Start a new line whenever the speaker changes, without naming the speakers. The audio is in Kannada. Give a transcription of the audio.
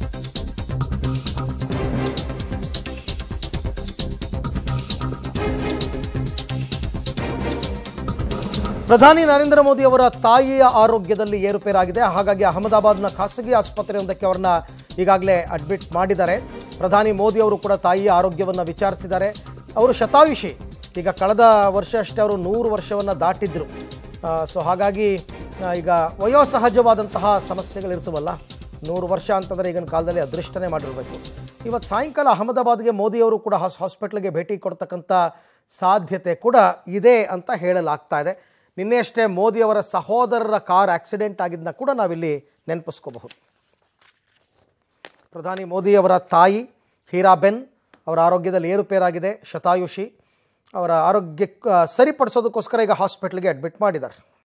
ಪ್ರಧಾನಿ ನರೇಂದ್ರ ಮೋದಿ ಅವರ ತಾಯಿಯ ಆರೋಗ್ಯದಲ್ಲಿ ಏರುಪೇರಾಗಿದೆ ಹಾಗಾಗಿ ಅಹಮದಾಬಾದ್ನ ಖಾಸಗಿ ಆಸ್ಪತ್ರೆಯೊಂದಕ್ಕೆ ಅವರನ್ನ ಈಗಾಗಲೇ ಅಡ್ಮಿಟ್ ಮಾಡಿದ್ದಾರೆ ಪ್ರಧಾನಿ ಮೋದಿ ಅವರು ಕೂಡ ತಾಯಿಯ ಆರೋಗ್ಯವನ್ನು ವಿಚಾರಿಸಿದ್ದಾರೆ ಅವರು ಶತಾಯುಷಿ ಈಗ ಕಳೆದ ವರ್ಷ ಅಷ್ಟೇ ಅವರು ನೂರು ವರ್ಷವನ್ನು ದಾಟಿದ್ರು ಸೊ ಹಾಗಾಗಿ ಆ, ಈಗ ವಯೋಸಹಜವಾದಂತಹ ಸಮಸ್ಯೆಗಳಿರ್ತವಲ್ಲ ನೂರು ವರ್ಷ ಅಂತಂದರೆ ಈಗಿನ ಕಾಲದಲ್ಲಿ ಅದೃಷ್ಟನೇ ಮಾಡಿರಬೇಕು ಇವತ್ತು ಸಾಯಂಕಾಲ ಅಹಮದಾಬಾದ್ಗೆ ಮೋದಿಯವರು ಕೂಡ ಹಾಸ್ ಹಾಸ್ಪಿಟ್ಲಿಗೆ ಭೇಟಿ ಕೊಡ್ತಕ್ಕಂಥ ಸಾಧ್ಯತೆ ಕೂಡ ಇದೆ ಅಂತ ಹೇಳಲಾಗ್ತಾ ಇದೆ ನಿನ್ನೆಯಷ್ಟೇ ಮೋದಿಯವರ ಸಹೋದರರ ಕಾರ್ ಆಕ್ಸಿಡೆಂಟ್ ಆಗಿದ್ದನ್ನ ಕೂಡ ನಾವಿಲ್ಲಿ ನೆನಪಿಸ್ಕೋಬಹುದು ಪ್ರಧಾನಿ ಮೋದಿಯವರ ತಾಯಿ ಹೀರಾಬೆನ್ ಅವರ ಆರೋಗ್ಯದಲ್ಲಿ ಏರುಪೇರಾಗಿದೆ ಶತಾಯುಷಿ ಅವರ ಆರೋಗ್ಯ ಸರಿಪಡಿಸೋದಕ್ಕೋಸ್ಕರ ಈಗ ಹಾಸ್ಪಿಟ್ಲಿಗೆ ಅಡ್ಮಿಟ್ ಮಾಡಿದ್ದಾರೆ